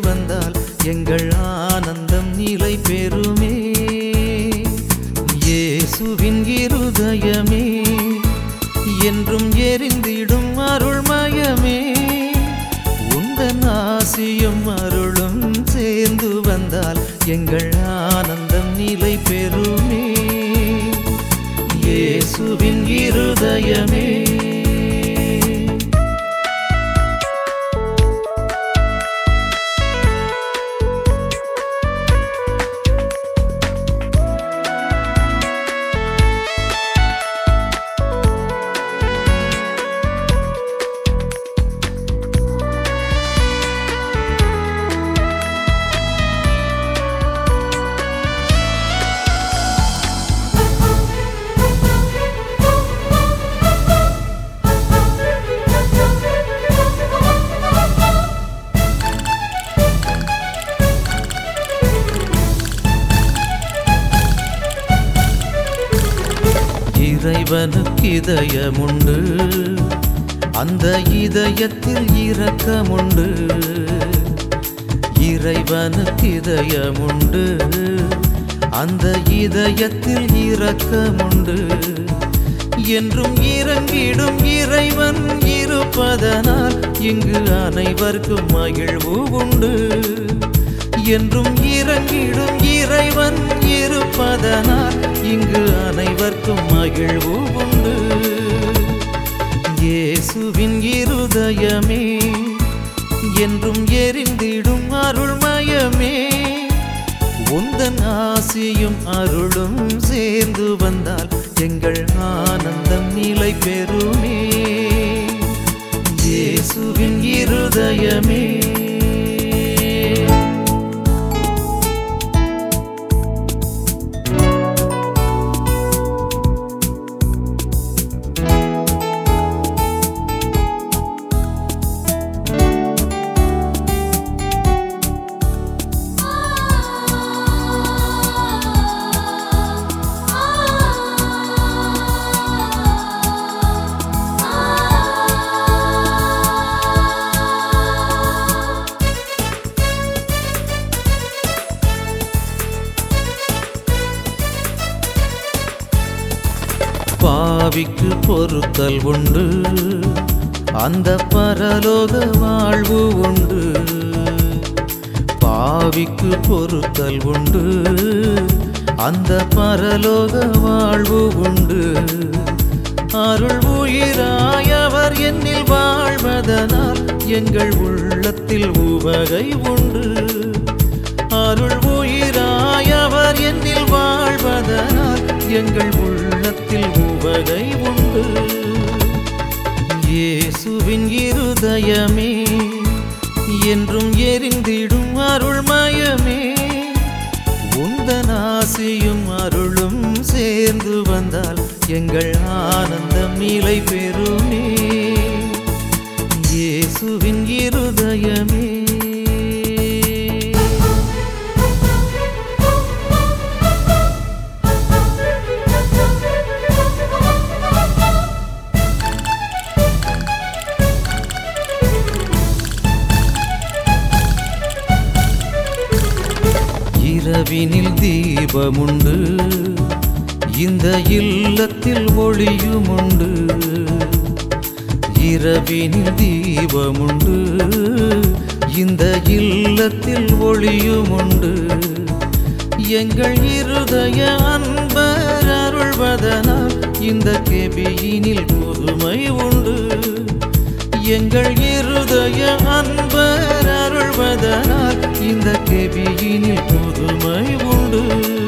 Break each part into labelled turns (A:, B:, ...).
A: வந்தால் எங்கள் ஆனந்தம் நிலை பெறுமே இயேசுவின் இருதயமே என்றும் எரிந்திடும் அருள்மயமே உந்தன் ஆசியும் அருளும் சேர்ந்து வந்தால் எங்கள் ஆனந்தம் நிலை பெறுமே இயேசுவின் இருதயமே இறைவனுக்கு இதயமுண்டு அந்த இதயத்தில் இரக்கமுண்டு இறைவனுக்கு இதயமுண்டு அந்த இதயத்தில் இரக்கமுண்டு என்றும் இறங்கிடும் இறைவன் இருப்பதனால் இங்கு அனைவருக்கும் மகிழ்வு உண்டு என்றும் இறங்கிடும் இறைவன் இருப்பதனால் இங்கு அனைவருக்கும் மகிழ்வு உண்டு இயேசுவின் இருதயமே என்றும் எரிந்திடும் அருள்மயமே உந்தன் ஆசியும் அருளும் சேர்ந்து வந்தால் எங்கள் ஆனந்தம் நிலை பெறுமே இயேசுவின் இருதயமே பாவிக்கு பொறுத்தல் உண்டு அந்த பரலோக வாழ்வு உண்டு பாவிக்கு பொறுத்தல் உண்டு அந்த பரலோக வாழ்வு உண்டு அருள் உயிராயவர் என்னில் வாழ்வதனால் எங்கள் உள்ளத்தில் உவகை உண்டு அருள் உயிராயவர் என்னில் வாழ்வதனால் எங்கள் உள்ளத்தில் உவகை உண்டு இயேசுவின் இருதயமே என்றும் எரிந்திடும் அருள்மயமே உந்தன் ஆசியும் அருளும் சேர்ந்து வந்தால் எங்கள் ஆனந்தம் நிலை பெறுமே இயேசுவின் இருதயமே இரவினில் தீபமுண்டு இந்த இல்லத்தில் ஒளியுமுண்டு இரவினில் தீபமுண்டு இந்த இல்லத்தில் ஒளியுமுண்டு எங்கள் இருதய அன்பர் அருள்வதனால் இந்த கெபியினில் புதுமை உண்டு எங்கள் இருதய அன்பர் அருள்வதனால் இந்த கெபியினில் புதுமை உண்டு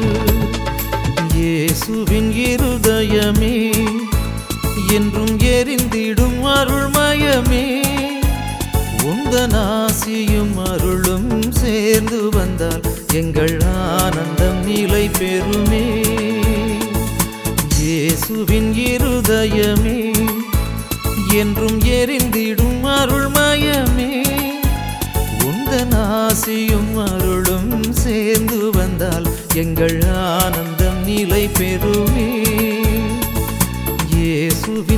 A: இயேசுவின் இருதயமே என்றும் எரிந்திடும் அருள்மயமே உந்தன் ஆசியும் அருளும் சேர்ந்து வந்தால் எங்கள் ஆனந்தம் நிலை பெறுமே இயேசுவின் இருதயமே என்றும் எரிந்திடும் அருள்மயமே உந்தன் ஆசியும் அருளும் சேர்ந்து வந்தால் எங்கள் ஆனந்தம் நிலை பெறுமே இயேசுவின்